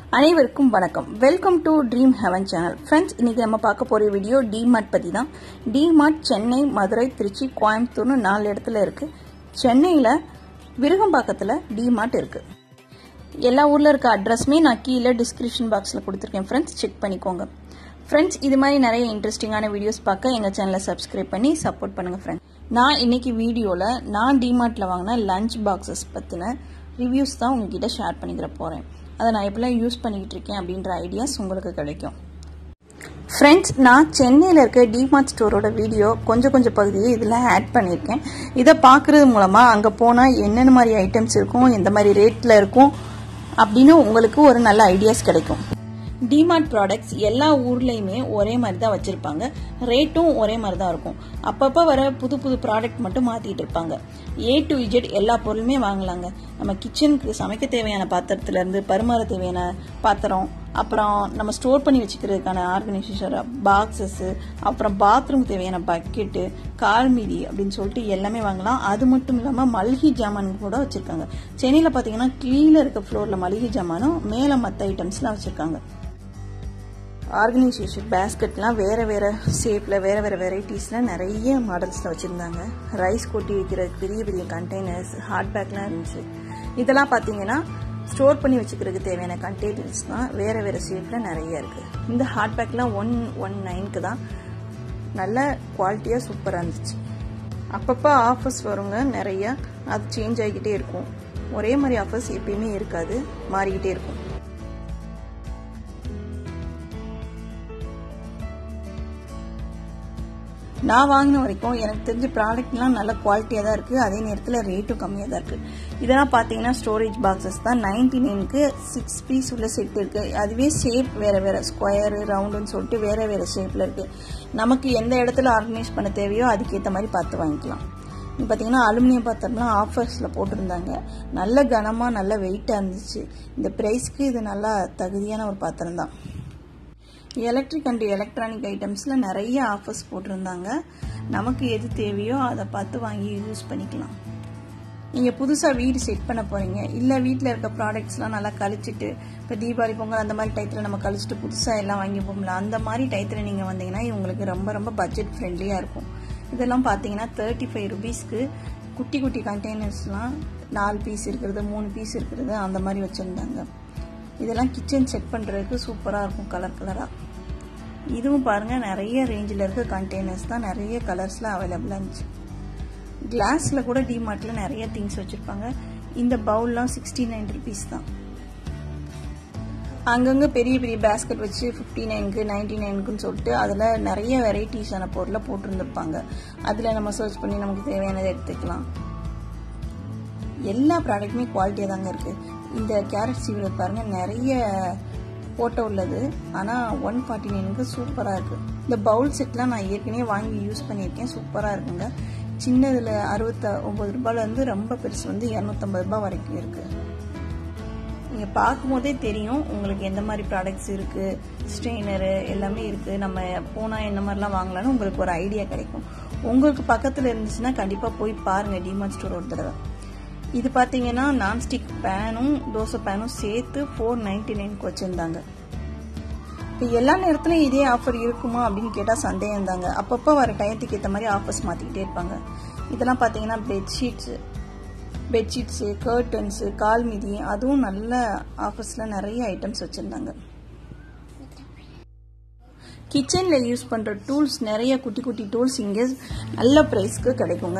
அனைவருக்கும் வணக்கம் welcome to dream heaven channel friends இன்னைக்கு நம்ம பார்க்க போகிற வீடியோ டிமார்ட் பற்றி தான் டிமார்ட் சென்னை மதுரை திருச்சி கோயம்புத்தூர்னு நாலு இடத்துல இருக்குது சென்னையில் விருகம்பாக்கத்தில் டிமார்ட் இருக்குது எல்லா ஊரில் இருக்க அட்ரஸுமே நான் கீழே டிஸ்கிரிப்ஷன் பாக்ஸில் கொடுத்துருக்கேன் ஃப்ரெண்ட்ஸ் செக் பண்ணிக்கோங்க ஃப்ரெண்ட்ஸ் இது மாதிரி நிறைய இன்ட்ரெஸ்டிங்கான வீடியோஸ் பார்க்க எங்கள் சேனலை சப்ஸ்கிரைப் பண்ணி சப்போர்ட் பண்ணுங்கள் ஃப்ரெண்ட்ஸ் நான் இன்னைக்கு வீடியோவில் நான் டிமார்ட்டில் வாங்கின லஞ்ச் பாக்ஸஸ் பற்றின ரிவ்யூஸ் தான் உங்ககிட்ட ஷேர் பண்ணிக்கிற போகிறேன் அதை நான் எப்படிலாம் யூஸ் பண்ணிக்கிட்டு இருக்கேன் அப்படின்ற ஐடியாஸ் உங்களுக்கு கிடைக்கும் ஃப்ரெண்ட்ஸ் நான் சென்னையில் இருக்க டிமார்ட் ஸ்டோரோட வீடியோ கொஞ்சம் கொஞ்சம் பகுதியை இதில் ஆட் பண்ணியிருக்கேன் இதை பார்க்குறது மூலமாக அங்கே போனால் என்னென்ன மாதிரி ஐட்டம்ஸ் இருக்கும் எந்த மாதிரி ரேட்டில் இருக்கும் அப்படின்னு உங்களுக்கு ஒரு நல்ல ஐடியாஸ் கிடைக்கும் டிமார்ட் ப்ராடக்ட்ஸ் எல்லா ஊர்லேயுமே ஒரே மாதிரி தான் வச்சுருப்பாங்க ரேட்டும் ஒரே மாதிரி தான் இருக்கும் அப்பப்போ வர புது புது ப்ராடக்ட் மட்டும் மாற்றிட்டு இருப்பாங்க ஏ டு இஜெட் எல்லா பொருளுமே வாங்கலாங்க நம்ம கிச்சனுக்கு சமைக்க தேவையான பாத்திரத்துலேருந்து பரிமாற தேவையான பாத்திரம் அப்புறம் நம்ம ஸ்டோர் பண்ணி வச்சுக்கிறதுக்கான ஆர்கனைசேஷன் பாக்ஸஸ்ஸு அப்புறம் பாத்ரூம் தேவையான பக்கெட்டு கால்மீதி அப்படின்னு சொல்லிட்டு எல்லாமே வாங்கலாம் அது மட்டும் இல்லாமல் மளிகை ஜாமான் கூட வச்சுருக்காங்க சென்னையில் பார்த்தீங்கன்னா கீழே இருக்க ஃப்ளோரில் மளிகை ஜாமானும் மேலே மற்ற ஐட்டம்ஸ்லாம் வச்சுருக்காங்க ஆர்கனைசேஷன் பேஸ்கெட்லாம் வேறு வேறு ஷேப்பில் வேறு வேறு வெரைட்டிஸில் நிறைய மாடல்ஸில் வச்சுருந்தாங்க ரைஸ் கொட்டி வைக்கிற பெரிய பெரிய கண்டெய்னர்ஸ் ஹாட் பேக்லாம் இருந்துச்சு இதெல்லாம் பார்த்தீங்கன்னா ஸ்டோர் பண்ணி வச்சுக்கிறதுக்கு தேவையான கண்டெய்னர்ஸ் தான் வேறு வேறு ஷேப்பில் நிறைய இருக்குது இந்த ஹாட் பேக்லாம் ஒன் ஒன் நைனுக்கு தான் நல்ல குவாலிட்டியாக சூப்பராக இருந்துச்சு அப்பப்போ ஆஃபர்ஸ் வருங்க நிறைய அது சேஞ்ச் ஆகிக்கிட்டே இருக்கும் ஒரே மாதிரி ஆஃபர்ஸ் எப்பயுமே இருக்காது மாறிக்கிட்டே இருக்கும் நான் வாங்கின வரைக்கும் எனக்கு தெரிஞ்ச ப்ராடக்ட்லாம் நல்ல குவாலிட்டியாக தான் இருக்குது அதே நேரத்தில் ரேட்டும் கம்மியாக தான் இருக்குது இதெல்லாம் பார்த்தீங்கன்னா ஸ்டோரேஜ் பாக்ஸஸ் தான் நைன்டி நைனுக்கு சிக்ஸ் பீஸ் உள்ள செட் இருக்குது அதுவே ஷேப் வேறு வேறு ஸ்கொயரு ரவுண்டுன்னு சொல்லிட்டு வேறு வேறு ஷேப்பில் இருக்குது நமக்கு எந்த இடத்துல ஆர்கனைஸ் பண்ண தேவையோ அதுக்கேற்ற மாதிரி பார்த்து வாங்கிக்கலாம் இப்போ பார்த்தீங்கன்னா அலுமினியம் பாத்திரம்லாம் ஆஃபர்ஸில் போட்டிருந்தாங்க நல்ல கனமாக நல்ல வெயிட்டாக இருந்துச்சு இந்த ப்ரைஸ்க்கு இது நல்லா தகுதியான ஒரு பாத்திரம் தான் எலக்ட்ரிக் அண்ட் எலக்ட்ரானிக் ஐட்டம்ஸில் நிறைய ஆஃபர்ஸ் போட்டிருந்தாங்க நமக்கு எது தேவையோ அதை பார்த்து வாங்கி யூஸ் பண்ணிக்கலாம் நீங்கள் புதுசாக வீடு செட் பண்ண போகிறீங்க இல்லை வீட்டில் இருக்க ப்ராடக்ட்ஸ்லாம் நல்லா கழிச்சிட்டு இப்போ தீபாவளி பொங்கல் அந்த மாதிரி டயத்தில் நம்ம கழிச்சிட்டு புதுசாக எல்லாம் வாங்கி போகல அந்த மாதிரி டயத்தில் நீங்கள் வந்தீங்கன்னா உங்களுக்கு ரொம்ப ரொம்ப பட்ஜெட் ஃப்ரெண்ட்லியாக இருக்கும் இதெல்லாம் பார்த்தீங்கன்னா தேர்ட்டி ஃபைவ் ருபீஸ்க்கு குட்டி குட்டி கண்டெய்னர்ஸ்லாம் நாலு பீஸ் இருக்கிறது மூணு பீஸ் இருக்கிறது அந்த மாதிரி வச்சுருந்தாங்க இதெல்லாம் கிச்சன் செட் பண்ணுறதுக்கு சூப்பராக இருக்கும் கலர் கலராக இதுவும் பாருங்கள் நிறைய ரேஞ்சில் இருக்க கண்டெய்னர்ஸ் தான் நிறைய கலர்ஸில் அவைலபிளாக இருந்துச்சு கிளாஸில் கூட டிமார்ட்டில் நிறைய திங்ஸ் வச்சுருப்பாங்க இந்த பவுல்லாம் சிக்ஸ்டி நைன் ருபீஸ் தான் அங்கங்கே பெரிய பெரிய பேஸ்கெட் வச்சு ஃபிஃப்டி நைனுக்கு நைன்டி நைனுக்குன்னு சொல்லிட்டு அதில் நிறைய வெரைட்டிஸான பொருளை போட்டிருந்துருப்பாங்க அதில் நம்ம சர்ச் பண்ணி நமக்கு தேவையானதை எடுத்துக்கலாம் எல்லா ப்ராடக்ட்டுமே குவாலிட்டியாக தாங்க இருக்குது இந்த கேரட் சீவில் பாருங்கள் நிறைய ஃபோட்டோ உள்ளது ஆனால் ஒன் ஃபார்ட்டி நைனுக்கு சூப்பராக இருக்குது இந்த பவுல் செட்லாம் நான் ஏற்கனவே வாங்கி யூஸ் பண்ணியிருக்கேன் சூப்பராக இருக்குங்க சின்னதில் அறுபத்த ஒம்பது ரூபாயிலேருந்து ரொம்ப பெருசு வந்து இரநூத்தம்பது ரூபாய் வரைக்கும் இருக்குது நீங்கள் பார்க்கும்போதே தெரியும் உங்களுக்கு எந்த மாதிரி ப்ராடக்ட்ஸ் இருக்குது ஸ்ட்ரெயினரு எல்லாமே இருக்குது நம்ம போனால் என்ன மாதிரிலாம் வாங்கலாம்னு உங்களுக்கு ஒரு ஐடியா கிடைக்கும் உங்களுக்கு பக்கத்தில் இருந்துச்சுன்னா கண்டிப்பாக போய் பாருங்கள் டிமார்ட் ஸ்டோர் ஒரு தடவை இது பார்த்தீங்கன்னா நான்ஸ்டிக் பேனும் தோசை பேனும் சேர்த்து ஃபோர் நைன்டி நைனுக்கு வச்சுருந்தாங்க இப்போ எல்லா நேரத்துலையும் இதே ஆஃபர் இருக்குமா அப்படின்னு கேட்டால் சந்தேகம் தாங்க அப்பப்போ வர டயத்துக்கு ஏற்ற மாதிரி ஆஃபர்ஸ் மாற்றிக்கிட்டே இருப்பாங்க இதெல்லாம் பார்த்தீங்கன்னா பெட்ஷீட்ஸு பெட்ஷீட்ஸு கர்டன்ஸு கால்மிதி அதுவும் நல்ல ஆஃபர்ஸில் நிறைய ஐட்டம்ஸ் வச்சுருந்தாங்க கிச்சனில் யூஸ் பண்ணுற டூல்ஸ் நிறைய குட்டி குட்டி டூல்ஸ் இங்கே நல்ல ப்ரைஸ்க்கு கிடைக்குங்க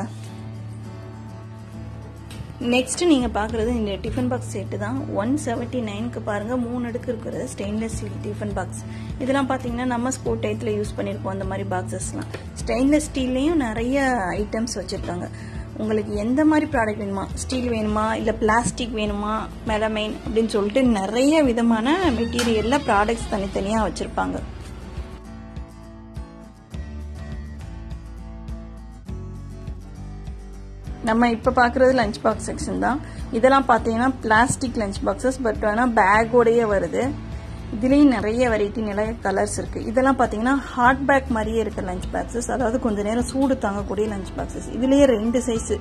நெக்ஸ்ட் நீங்கள் பார்க்குறது இந்த டிஃபன் பாக்ஸ் செட்டு தான் ஒன் செவன்ட்டி நைனுக்கு பாருங்கள் மூணு அடுக்கு இருக்கிறது ஸ்டெயின்லெஸ் ஸ்டீல் டிஃபன் பாக்ஸ் இதெல்லாம் பார்த்தீங்கன்னா நம்ம ஸ்கூல் டயத்தில் யூஸ் பண்ணியிருக்கோம் அந்த மாதிரி பாக்ஸஸ்லாம் ஸ்டெயின்லெஸ் ஸ்டீல்லையும் நிறைய ஐட்டம்ஸ் வச்சுருக்காங்க உங்களுக்கு எந்த மாதிரி ப்ராடக்ட் வேணுமா ஸ்டீல் வேணுமா இல்லை பிளாஸ்டிக் வேணுமா மெலமைன் அப்படின்னு சொல்லிட்டு நிறைய விதமான மெட்டீரியலில் ப்ராடக்ட்ஸ் தனித்தனியாக வச்சுருப்பாங்க நம்ம இப்போ பார்க்குறது லஞ்ச் பாக்ஸ் செக்ஷன் தான் இதெல்லாம் பார்த்தீங்கன்னா பிளாஸ்டிக் லஞ்ச் பாக்ஸஸ் பட் ஆனால் பேக்கோடையே வருது இதுலேயும் நிறைய வெரைட்டி நிறைய கலர்ஸ் இருக்குது இதெல்லாம் பார்த்தீங்கன்னா ஹாட் பேக் மாதிரியே இருக்க லஞ்ச் பாக்ஸஸ் அதாவது கொஞ்சம் நேரம் சூடு தாங்கக்கூடிய லஞ்ச் பாக்ஸஸ் இதுலேயே ரெண்டு சைஸு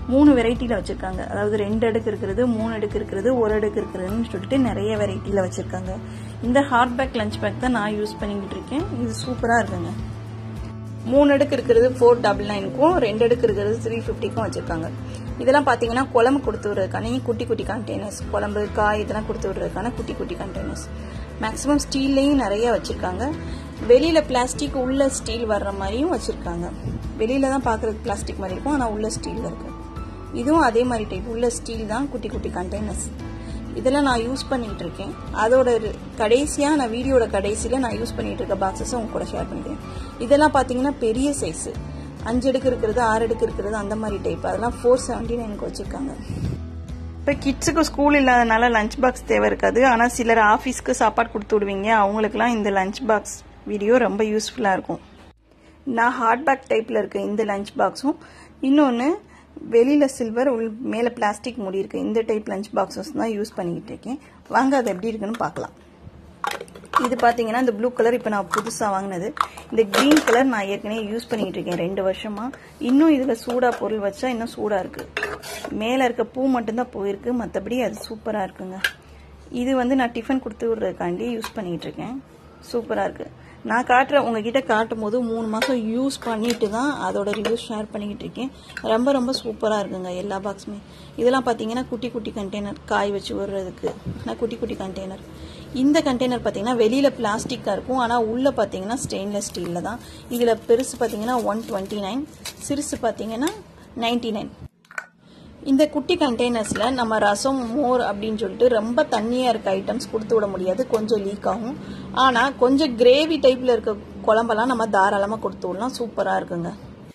மூணு வெரைட்டியில் வச்சுருக்காங்க அதாவது ரெண்டு அடுக்கு இருக்கிறது மூணு அடுக்கு இருக்கிறது ஒரு அடுக்கு இருக்கிறதுன்னு சொல்லிட்டு நிறைய வெரைட்டியில் வச்சுருக்காங்க இந்த ஹார்ட் பேக் லஞ்ச் பேக் தான் நான் யூஸ் பண்ணிக்கிட்டு இருக்கேன் இது சூப்பராக இருக்குங்க மூணு அடுக்கு இருக்கிறது ஃபோர் டபுள் நைனுக்கும் ரெண்டு அடுக்கு இருக்கிறது த்ரீ ஃபிஃப்டிக்கும் வச்சுருக்காங்க இதெல்லாம் பார்த்தீங்கன்னா குழம்பு கொடுத்து விடுறதுக்கான குட்டி குட்டி கண்டெய்னர்ஸ் குழம்பு காய் இதெல்லாம் கொடுத்து விடுறதுக்கான குட்டி குட்டி கண்டெய்னர்ஸ் மேக்ஸிமம் ஸ்டீல்லையும் நிறைய வச்சுருக்காங்க வெளியில் பிளாஸ்டிக் உள்ள ஸ்டீல் வர்ற மாதிரியும் வச்சுருக்காங்க வெளியில தான் பார்க்குறதுக்கு பிளாஸ்டிக் மாதிரி இருக்கும் ஆனால் உள்ள ஸ்டீல் இருக்குது இதுவும் அதே மாதிரி டைப் உள்ள ஸ்டீல் தான் குட்டி குட்டி கண்டெய்னர்ஸ் இதெல்லாம் நான் யூஸ் பண்ணிட்டு இருக்கேன் அதோட கடைசியாக நான் வீடியோட கடைசியில் நான் யூஸ் பண்ணிட்டு இருக்க பாக்ஸஸ் உங்க கூட ஷேர் பண்ணிக்கிறேன் இதெல்லாம் பார்த்தீங்கன்னா பெரிய சைஸு அஞ்சு அடுக்கு இருக்கிறது ஆறு அடுக்கு இருக்கிறது அந்த மாதிரி டைப் அதெல்லாம் ஃபோர் செவன்டி நைனுக்கு வச்சுருக்காங்க இப்போ கிட்ஸுக்கு ஸ்கூல் இல்லாதனால லஞ்ச் பாக்ஸ் தேவை இருக்காது ஆனால் சிலர் ஆஃபீஸ்க்கு சாப்பாடு கொடுத்து விடுவீங்க அவங்களுக்குலாம் இந்த லஞ்ச் பாக்ஸ் வீடியோ ரொம்ப யூஸ்ஃபுல்லாக இருக்கும் நான் ஹார்ட் பேக் டைப்பில் இருக்க இந்த லஞ்ச் பாக்ஸும் இன்னொன்று வெளியில் சில்வர் உள் மேலே பிளாஸ்டிக் மூடி இருக்கு இந்த டைப் லஞ்ச் பாக்ஸஸ் தான் யூஸ் பண்ணிக்கிட்டு இருக்கேன் வாங்க அது எப்படி இருக்குன்னு பார்க்கலாம் இது பார்த்தீங்கன்னா இந்த ப்ளூ கலர் இப்போ நான் புதுசாக வாங்கினது இந்த க்ரீன் கலர் நான் ஏற்கனவே யூஸ் பண்ணிக்கிட்டு இருக்கேன் ரெண்டு வருஷமாக இன்னும் இதில் சூடாக பொருள் வச்சா இன்னும் சூடாக இருக்குது மேலே இருக்க பூ மட்டும்தான் போயிருக்கு மற்றபடி அது சூப்பராக இருக்குங்க இது வந்து நான் டிஃபன் கொடுத்து விடுறதுக்காண்டி யூஸ் பண்ணிக்கிட்டு இருக்கேன் சூப்பராக இருக்குது நான் காட்டுறேன் உங்ககிட்ட காட்டும் போது மூணு மாதம் யூஸ் பண்ணிட்டு தான் அதோட ரிவ்யூஸ் ஷேர் பண்ணிக்கிட்டு இருக்கேன் ரொம்ப ரொம்ப சூப்பராக இருக்குங்க எல்லா பாக்ஸுமே இதெல்லாம் பார்த்தீங்கன்னா குட்டி குட்டி கண்டெய்னர் காய் வச்சு விடுறதுக்கு ஆனால் குட்டி குட்டி கண்டெய்னர் இந்த கண்டெய்னர் பார்த்தீங்கன்னா வெளியில் பிளாஸ்டிக்காக இருக்கும் ஆனால் உள்ளே பார்த்தீங்கன்னா ஸ்டெயின்லெஸ் ஸ்டீலில் தான் இதில் பெருசு பார்த்தீங்கன்னா ஒன் டுவெண்ட்டி நைன் சிறுசு பார்த்தீங்கன்னா நைன்டி நைன் இந்த குட்டி கண்டெய்னர்ஸில் நம்ம ரசம் மோர் அப்படின்னு சொல்லிட்டு ரொம்ப தண்ணியாக இருக்க ஐட்டம்ஸ் கொடுத்து விட முடியாது கொஞ்சம் லீக் ஆகும் ஆனால் கொஞ்சம் கிரேவி டைப்பில் இருக்க குழம்பெல்லாம் நம்ம தாராளமாக கொடுத்து விடலாம் சூப்பராக இருக்குங்க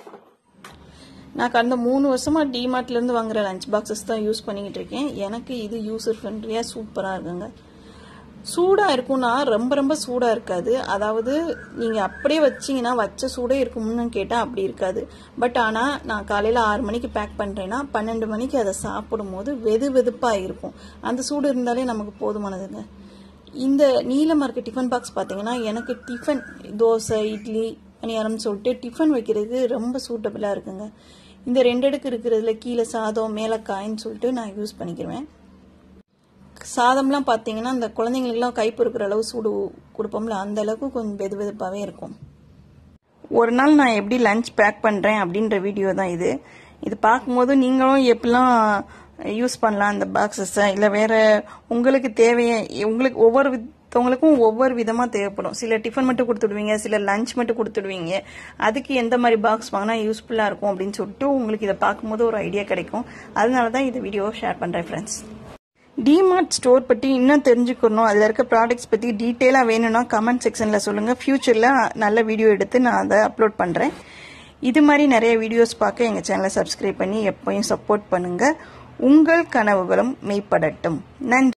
நான் கடந்த மூணு வருஷமாக டிமார்ட்லேருந்து வாங்குற லஞ்ச் பாக்ஸஸ் தான் யூஸ் பண்ணிக்கிட்டு இருக்கேன் எனக்கு இது யூசர் ஃப்ரெண்ட்லியாக சூப்பராக இருக்குங்க சூடாக இருக்கும்னா ரொம்ப ரொம்ப சூடாக இருக்காது அதாவது நீங்கள் அப்படியே வச்சிங்கன்னா வச்ச சூடே இருக்கும்னு கேட்டால் அப்படி இருக்காது பட் ஆனால் நான் காலையில் ஆறு மணிக்கு பேக் பண்ணுறேன்னா பன்னெண்டு மணிக்கு அதை சாப்பிடும்போது வெது வெதுப்பாக இருக்கும் அந்த சூடு இருந்தாலே நமக்கு போதுமானதுங்க இந்த நீலமாக இருக்க டிஃபன் பாக்ஸ் பார்த்தீங்கன்னா எனக்கு டிஃபன் தோசை இட்லி பணியாரம்னு சொல்லிட்டு டிஃபன் வைக்கிறதுக்கு ரொம்ப சூட்டபிளாக இருக்குங்க இந்த ரெண்டு அடுக்கு இருக்கிறதுல கீழே சாதம் மேலே காயின்னு சொல்லிட்டு நான் யூஸ் பண்ணிக்கிறேன் சாதம்லாம் பார்த்தீங்கன்னா இந்த குழந்தைங்களுக்குலாம் கை பொறுக்கிற அளவு சூடு கொடுப்போம்ல அந்த அளவுக்கு கொஞ்சம் வெது வெதுப்பாகவே இருக்கும் ஒரு நாள் நான் எப்படி லஞ்ச் பேக் பண்ணுறேன் அப்படின்ற வீடியோ தான் இது இது பார்க்கும்போது நீங்களும் எப்படிலாம் யூஸ் பண்ணலாம் அந்த பாக்ஸஸை இல்லை வேற உங்களுக்கு தேவைய உங்களுக்கு ஒவ்வொரு வித்தவங்களுக்கும் ஒவ்வொரு விதமாக தேவைப்படும் சில டிஃபன் மட்டும் கொடுத்துடுவீங்க சில லஞ்ச் மட்டும் கொடுத்துடுவீங்க அதுக்கு எந்த மாதிரி பாக்ஸ் வாங்கினா யூஸ்ஃபுல்லாக இருக்கும் அப்படின்னு சொல்லிட்டு உங்களுக்கு இதை பார்க்கும்போது ஒரு ஐடியா கிடைக்கும் அதனால தான் இந்த வீடியோ ஷேர் பண்ணுறேன் ஃப்ரெண்ட்ஸ் டிமார்ட் ஸ்டோர் பற்றி இன்னும் தெரிஞ்சுக்கணும் அதில் இருக்க ப்ராடக்ட்ஸ் பற்றி டீட்டெயிலாக வேணும்னா கமெண்ட் செக்ஷனில் சொல்லுங்கள் ஃப்யூச்சரில் நல்ல வீடியோ எடுத்து நான் அதை அப்லோட் பண்ணுறேன் இது மாதிரி நிறைய வீடியோஸ் பார்க்க எங்கள் சேனலை சப்ஸ்கிரைப் பண்ணி எப்போயும் சப்போர்ட் பண்ணுங்கள் உங்கள் கனவுகளும் மெய்ப்படட்டும் நன்றி